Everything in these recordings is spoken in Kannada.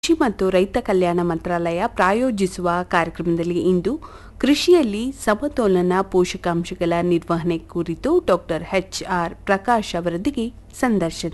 ಕೃಷಿ ಮತ್ತು ರೈತ ಕಲ್ಯಾಣ ಮಂತ್ರಾಲಯ ಪ್ರಾಯೋಜಿಸುವ ಕಾರ್ಯಕ್ರಮದಲ್ಲಿ ಇಂದು ಕೃಷಿಯಲ್ಲಿ ಸಮತೋಲನ ಪೋಷಕಾಂಶಗಳ ನಿರ್ವಹಣೆ ಕುರಿತು ಡಾಕ್ಟರ್ ಎಚ್ ಆರ್ ಪ್ರಕಾಶ್ ಅವರೊಂದಿಗೆ ಸಂದರ್ಶನ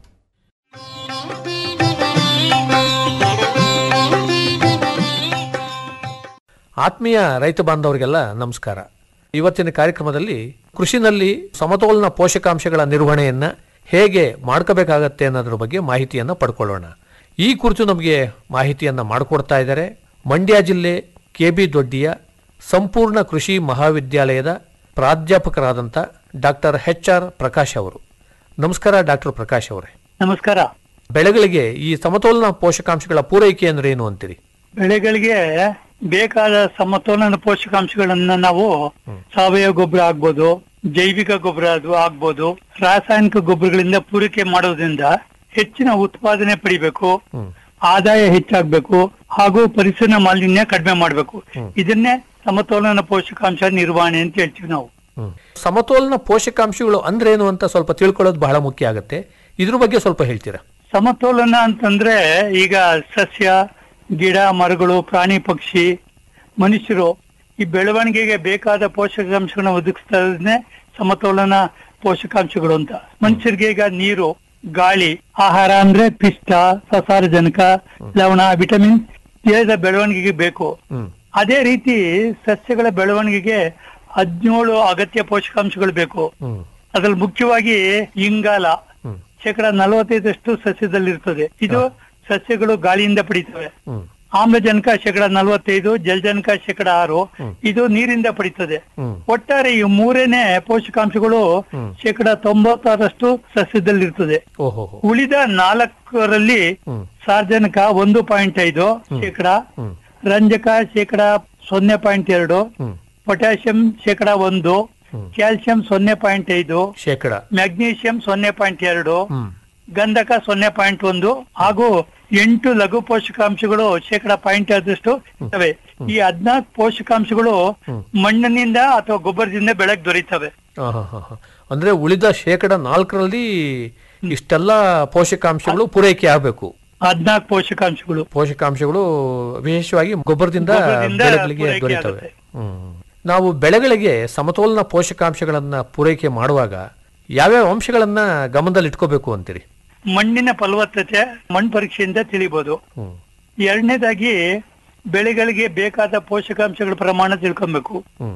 ಆತ್ಮೀಯ ರೈತ ಬಾಂಧವರಿಗೆಲ್ಲ ನಮಸ್ಕಾರ ಇವತ್ತಿನ ಕಾರ್ಯಕ್ರಮದಲ್ಲಿ ಕೃಷಿನಲ್ಲಿ ಸಮತೋಲನ ಪೋಷಕಾಂಶಗಳ ನಿರ್ವಹಣೆಯನ್ನ ಹೇಗೆ ಮಾಡ್ಕೋಬೇಕಾಗತ್ತೆ ಅನ್ನೋದ್ರ ಬಗ್ಗೆ ಮಾಹಿತಿಯನ್ನ ಪಡ್ಕೊಳ್ಳೋಣ ಈ ಕುರಿತು ನಮಗೆ ಮಾಹಿತಿಯನ್ನ ಮಾಡಿಕೊಡ್ತಾ ಇದ್ದಾರೆ ಮಂಡ್ಯ ಜಿಲ್ಲೆ ಕೆ ಬಿ ದೊಡ್ಡಿಯ ಸಂಪೂರ್ಣ ಕೃಷಿ ಮಹಾವಿದ್ಯಾಲಯದ ಪ್ರಾಧ್ಯಾಪಕರಾದಂಥ ಡಾಕ್ಟರ್ ಎಚ್ ಆರ್ ಪ್ರಕಾಶ್ ಅವರು ನಮಸ್ಕಾರ ಡಾಕ್ಟರ್ ಪ್ರಕಾಶ್ ಅವರೇ ನಮಸ್ಕಾರ ಬೆಳೆಗಳಿಗೆ ಈ ಸಮತೋಲನ ಪೋಷಕಾಂಶಗಳ ಪೂರೈಕೆ ಅಂದ್ರೆ ಏನು ಅಂತೀರಿ ಬೆಳೆಗಳಿಗೆ ಬೇಕಾದ ಸಮತೋಲನ ಪೋಷಕಾಂಶಗಳನ್ನ ನಾವು ಸಾವಯವ ಗೊಬ್ಬರ ಆಗ್ಬೋದು ಜೈವಿಕ ಗೊಬ್ಬರ ಅದು ಆಗ್ಬೋದು ರಾಸಾಯನಿಕ ಗೊಬ್ಬರಗಳಿಂದ ಪೂರೈಕೆ ಮಾಡೋದ್ರಿಂದ ಹೆಚ್ಚಿನ ಉತ್ಪಾದನೆ ಪಡಿಬೇಕು ಹ್ಮ್. ಆದಾಯ ಹೆಚ್ಚಾಗ್ಬೇಕು ಹಾಗೂ ಪರಿಸರ ಮಾಲಿನ್ಯ ಕಡಿಮೆ ಮಾಡ್ಬೇಕು ಇದನ್ನೇ ಸಮತೋಲನ ಪೋಷಕಾಂಶ ನಿರ್ವಹಣೆ ಅಂತ ಹೇಳ್ತೀವಿ ನಾವು ಹ್ಮ್. ಸಮತೋಲನ ಪೋಷಕಾಂಶಗಳು ಅಂದ್ರೇನು ಅಂತ ಸ್ವಲ್ಪ ತಿಳ್ಕೊಳ್ಳೋದು ಬಹಳ ಮುಖ್ಯ ಆಗುತ್ತೆ ಇದ್ರ ಬಗ್ಗೆ ಸ್ವಲ್ಪ ಹೇಳ್ತೀರಾ ಸಮತೋಲನ ಅಂತಂದ್ರೆ ಈಗ ಸಸ್ಯ ಗಿಡ ಮರಗಳು ಪ್ರಾಣಿ ಪಕ್ಷಿ ಮನುಷ್ಯರು ಈ ಬೆಳವಣಿಗೆಗೆ ಬೇಕಾದ ಪೋಷಕಾಂಶಗಳನ್ನ ಒದಗಿಸ್ತಾನೆ ಸಮತೋಲನ ಪೋಷಕಾಂಶಗಳು ಅಂತ ಮನುಷ್ಯರಿಗೆ ಈಗ ನೀರು ಗಾಳಿ ಆಹಾರ ಅಂದ್ರೆ ಪಿಷ್ಟ ಸಸಾರಜನಕ ಲವಣ ವಿಟಮಿನ್ ದೇಹದ ಬೆಳವಣಿಗೆಗೆ ಬೇಕು ಹ್ಮ್ ಅದೇ ರೀತಿ ಸಸ್ಯಗಳ ಬೆಳವಣಿಗೆಗೆ ಹದಿನೇಳು ಅಗತ್ಯ ಪೋಷಕಾಂಶಗಳು ಬೇಕು ಹ್ಮ್ ಅದ್ರಲ್ಲಿ ಮುಖ್ಯವಾಗಿ ಇಂಗಾಲ ಹ್ಮ್ ಶೇಕಡ ನಲವತ್ತೈದಷ್ಟು ಸಸ್ಯದಲ್ಲಿರ್ತದೆ ಇದು ಸಸ್ಯಗಳು ಗಾಳಿಯಿಂದ ಪಡಿತವೆ ಹ್ಮ್ ಆಮ್ಲಜನಕ ಶೇಕಡ ನಲವತ್ತೈದು ಜಲಜನಕ ಶೇಕಡ ಆರು ಇದು ನೀರಿಂದ ಪಡಿತದೆ ಹ್ಮ್ ಒಟ್ಟಾರೆ ಈ ಮೂರನೇ ಪೋಷಕಾಂಶಗಳು ಹ್ಮ್. ಶೇಕಡ ತೊಂಬತ್ತಾರಷ್ಟು ಸಸ್ಯದಲ್ಲಿರ್ತದೆ ಓಹೋ ಉಳಿದ ನಾಲ್ಕರಲ್ಲಿ ಹ್ಮ್ ಸಾರ್ವಜನಿಕ ಒಂದು ಪಾಯಿಂಟ್ ಐದು ಶೇಕಡ ಹ್ಮ್ ರಂಜಕ ಶೇಕಡ ಸೊನ್ನೆ ಪಾಯಿಂಟ್ ಎರಡು ಹ್ಮ್ ಪೊಟ್ಯಾಷಿಯಂ ಶೇಕಡ ಒಂದು ಹ್ಮ್. ಕ್ಯಾಲ್ಸಿಯಂ ಸೊನ್ನೆ ಪಾಯಿಂಟ್ ಐದು ಶೇಕಡ ಮ್ಯಾಗ್ನೀಷಿಯಂ ಸೊನ್ನೆ ಪಾಯಿಂಟ್ ಎರಡು ಹ್ಮ್ ಗಂಧಕ ಸೊನ್ನೆ ಪಾಯಿಂಟ್ ಒಂದು ಹಾಗೂ ಎಂಟು ಲಘು ಪೋಷಕಾಂಶಗಳು ಶೇಕಡ ಪಾಯಿಂಟ್ ಆದಷ್ಟು ಇರ್ತವೆ ಈ ಹದ್ನಾಲ್ಕು ಪೋಷಕಾಂಶಗಳು ಮಣ್ಣಿನಿಂದ ಅಥವಾ ಗೊಬ್ಬರದಿಂದ ಬೆಳಗ್ಗೆ ದೊರೀತವೆ ಆಹಾಹಾಹಾ. ಅಂದ್ರೆ ಉಳಿದ ಶೇಕಡ ನಾಲ್ಕರಲ್ಲಿ ಇಷ್ಟೆಲ್ಲ ಪೋಷಕಾಂಶಗಳು ಪೂರೈಕೆ ಆಗಬೇಕು ಹದ್ನಾಲ್ಕು ಪೋಷಕಾಂಶಗಳು ಪೋಷಕಾಂಶಗಳು ವಿಶೇಷವಾಗಿ ಗೊಬ್ಬರದಿಂದ ಗೊಬ್ಬರದಿಂದ ಬೆಳೆಗಳಿಗೆ ಪೂರೈಕೆ ದೊರೆತವೆ ಆಗುತ್ತೆ. ಹ್ಮ್. ನಾವು ಬೆಳೆಗಳಿಗೆ ಸಮತೋಲನ ಪೋಷಕಾಂಶಗಳನ್ನ ಪೂರೈಕೆ ಮಾಡುವಾಗ ಯಾವ್ಯಾವ ಅಂಶಗಳನ್ನ ಗಮನದಲ್ಲಿ ಇಟ್ಕೋಬೇಕು ಅಂತೀರಿ ಮಣ್ಣಿನ ಫಲವತ್ತತೆ ಮಣ್ಣು ಪರೀಕ್ಷೆಯಿಂದ ತಿಳಿಬಹುದು ಹ್ಮ್ ಎರಡನೇದಾಗಿ ಬೆಳೆಗಳಿಗೆ ಬೇಕಾದ ಪೋಷಕಾಂಶಗಳ ಪ್ರಮಾಣ ತಿಳ್ಕೊಬೇಕು ಹ್ಮ್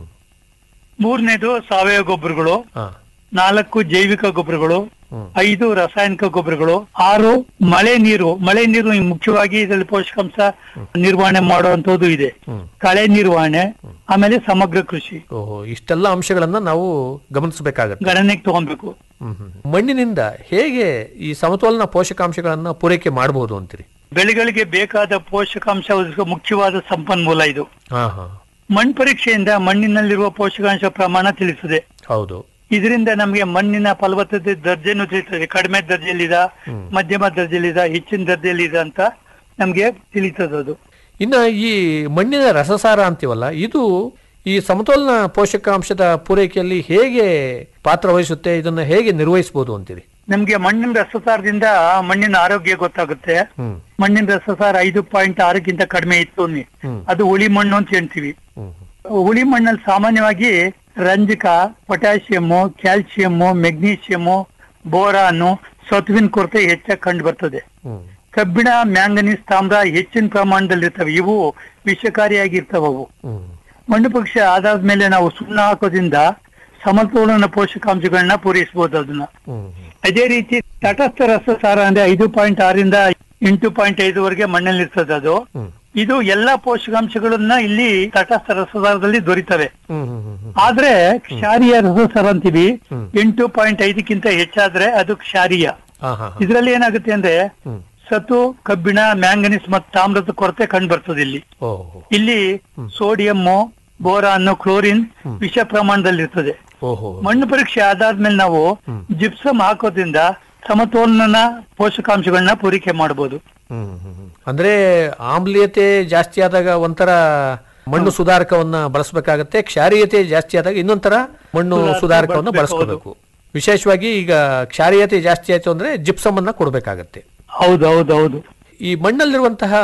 ಮೂರನೇದು ಸಾವಯವ ಗೊಬ್ಬರಗಳು ಹಾ ನಾಲ್ಕು ಜೈವಿಕ ಗೊಬ್ಬರಗಳು ಹ್ಮ್. ಐದು ರಾಸಾಯನಿಕ ಗೊಬ್ಬರಗಳು ಆರು ಮಳೆ ನೀರು ಮಳೆ ನೀರು ಮುಖ್ಯವಾಗಿ ಇದರಲ್ಲಿ ಪೋಷಕಾಂಶ ನಿರ್ವಹಣೆ ಮಾಡುವಂತದ್ದು ಇದೆ ಹ್ಮ್ ಕಳೆ ನಿರ್ವಹಣೆ ಆಮೇಲೆ ಸಮಗ್ರ ಕೃಷಿ ಓಹೋ ಇಷ್ಟೆಲ್ಲ ಅಂಶಗಳನ್ನ ನಾವು ಗಮನಿಸಬೇಕಾಗತ್ತೆ ಗಣನೆಗೆ ತಗೊಬೇಕು ಹ್ಮ್ ಹ್ಮ್. ಮಣ್ಣಿನಿಂದ ಹೇಗೆ ಈ ಸಮತೋಲನ ಪೋಷಕಾಂಶಗಳನ್ನ ಪೂರೈಕೆ ಮಾಡಬಹುದು ಅಂತೀರಿ ಬೆಳೆಗಳಿಗೆ ಬೇಕಾದ ಪೋಷಕಾಂಶ ಒದಗಿಸುವ ಮುಖ್ಯವಾದ ಸಂಪನ್ಮೂಲ ಇದು ಹಾ ಹಾ ಮಣ್ಣು ಪರೀಕ್ಷೆಯಿಂದ ಮಣ್ಣಿನಲ್ಲಿರುವ ಪೋಷಕಾಂಶ ಪ್ರಮಾಣ ತಿಳಿಸುತ್ತದೆ ಹೌದು ಇದರಿಂದ ನಮಗೆ ಮಣ್ಣಿನ ಫಲವತ್ತತೆ ದರ್ಜೆನೂ ತಿಳಿತದೆ ಕಡಿಮೆ ದರ್ಜೆಯಲ್ಲಿದ ಮಧ್ಯಮ ದರ್ಜೆಯಲ್ಲಿದ ಹೆಚ್ಚಿನ ದರ್ಜೆಯಲ್ಲಿದೆ ಅಂತ ನಮ್ಗೆ ತಿಳಿತದೆ ಅದು ಇನ್ನ ಈ ಮಣ್ಣಿನ ರಸಸಾರ ಅಂತೀವಲ್ಲ ಇದು ಈ ಸಮತೋಲನ ಪೋಷಕಾಂಶದ ಪೂರೈಕೆಯಲ್ಲಿ ಹೇಗೆ ಪಾತ್ರ ವಹಿಸುತ್ತೆ ಇದನ್ನ ಹೇಗೆ ನಿರ್ವಹಿಸಬಹುದು ಅಂತೀರಿ ನಮ್ಗೆ ಮಣ್ಣಿನ ರಸಸಾರದಿಂದ ಮಣ್ಣಿನ ಆರೋಗ್ಯ ಗೊತ್ತಾಗುತ್ತೆ ಹ್ಮ್ ಮಣ್ಣಿನ ರಸಸಾರ ಐದು ಪಾಯಿಂಟ್ ಆರಕ್ಕಿಂತ ಕಡಿಮೆ ಇತ್ತು ಅನ್ನಿ. ಹ್ಮ್. ಅದು ಉಳಿ ಮಣ್ಣು ಅಂತ ಹೇಳ್ತೀವಿ ಹ್ಮ್ ಉಳಿ ಮಣ್ಣಲ್ಲಿ ಸಾಮಾನ್ಯವಾಗಿ ರಂಜಕ ಪೊಟ್ಯಾಷಿಯಮ್ಮು ಕ್ಯಾಲ್ಸಿಯಮ್ಮು ಮೆಗ್ನೀಷಿಯಮ್ಮು ಬೋರಾನು ಸತ್ವಿನ ಕೊರತೆ ಹೆಚ್ಚಾಗಿ ಕಂಡು ಬರ್ತದೆ ಹ್ಮ್ ಕಬ್ಬಿಣ ಮ್ಯಾಂಗನೀಸ್ ತಾಮ್ರ ಹೆಚ್ಚಿನ ಪ್ರಮಾಣದಲ್ಲಿರ್ತವೆ ಇವು ವಿಷಕಾರಿಯಾಗಿರ್ತವೆ ಅವು ಹ್ಮ್ ಮಣ್ಣು ಪಕ್ಷಿ ಆದಾದ ಮೇಲೆ ನಾವು ಸುಣ್ಣ ಹಾಕೋದ್ರಿಂದ ಸಮತೋಲನ ಪೋಷಕಾಂಶಗಳನ್ನ ಪೂರೈಸಬಹುದು ಅದನ್ನ ಹ್ಮ್ ಅದೇ ರೀತಿ ತಟಸ್ಥ ರಸಸಾರ ಅಂದ್ರೆ ಐದು ಪಾಯಿಂಟ್ ಆರಿಂದ ಎಂಟು ಪಾಯಿಂಟ್ ಐದುವರೆಗೆ ಮಣ್ಣಲ್ಲಿ ಇರ್ತದೆ ಅದು ಹ್ಮ್ ಇದು ಎಲ್ಲಾ ಪೋಷಕಾಂಶಗಳನ್ನ ಇಲ್ಲಿ ತಟಸ್ಥ ರಸಸಾರದಲ್ಲಿ ದೊರೀತವೆ ಹ್ಮ್ ಹ್ಮ್ ಹ್ಮ್ ಹ್ಮ್ ಆದ್ರೆ ಕ್ಷಾರೀಯ ರಸಸಾರ ಅಂತೀವಿ ಹ್ಮ್. ಎಂಟು ಪಾಯಿಂಟ್ ಐದಕ್ಕಿಂತ ಹೆಚ್ಚಾದ್ರೆ ಅದು ಕ್ಷಾರೀಯ ಹಾ ಹಾ ಹಾ. ಇದ್ರಲ್ಲಿ ಏನಾಗುತ್ತೆ ಅಂದ್ರೆ ಹ್ಮ್ ಸತು ಕಬ್ಬಿಣ ಮ್ಯಾಂಗನೀಸ್ ಮತ್ತು ತಾಮ್ರದ ಕೊರತೆ ಕಂಡು ಬರ್ತದೆ ಇಲ್ಲಿ ಓಹೋ ಇಲ್ಲಿ ಸೋಡಿಯಮ್ಮು ಬೋರಾನ್ ಕ್ಲೋರಿನ್ ವಿಷ ಪ್ರಮಾಣದಲ್ಲಿರ್ತದೆ ಓಹೋ ಮಣ್ಣು ಪರೀಕ್ಷೆ ಆದಾದ್ಮೇಲೆ ನಾವು ಜಿಪ್ಸಮ್ ಹಾಕೋದ್ರಿಂದ ಸಮತೋಲನ ಪೋಷಕಾಂಶಗಳನ್ನ ಪೂರೈಕೆ ಮಾಡಬಹುದು ಹ್ಮ್ ಹ್ಮ್ ಹ್ಮ್. ಅಂದ್ರೆ ಆಮ್ಲೀಯತೆ ಜಾಸ್ತಿ ಆದಾಗ ಒಂಥರ ಮಣ್ಣು ಸುಧಾರಕವನ್ನ ಬಳಸಬೇಕಾಗತ್ತೆ ಕ್ಷಾರೀಯತೆ ಜಾಸ್ತಿ ಆದಾಗ ಇನ್ನೊಂಥರ ಮಣ್ಣು ಸುಧಾರಕ ಸುಧಾರಕವನ್ನ ಬಳಸ್ಬೇಕು, ಬಳಸ್ಕೋಬೇಕು ವಿಶೇಷವಾಗಿ ಈಗ ಕ್ಷಾರೀಯತೆ ಜಾಸ್ತಿ ಆಯ್ತು ಅಂದ್ರೆ ಜಿಪ್ಸಮ್ ಅನ್ನ ಕೊಡ್ಬೇಕಾಗತ್ತೆ ಹೌದು ಹೌದು ಹೌದು ಈ ಮಣ್ಣಲ್ಲಿರುವಂತಹ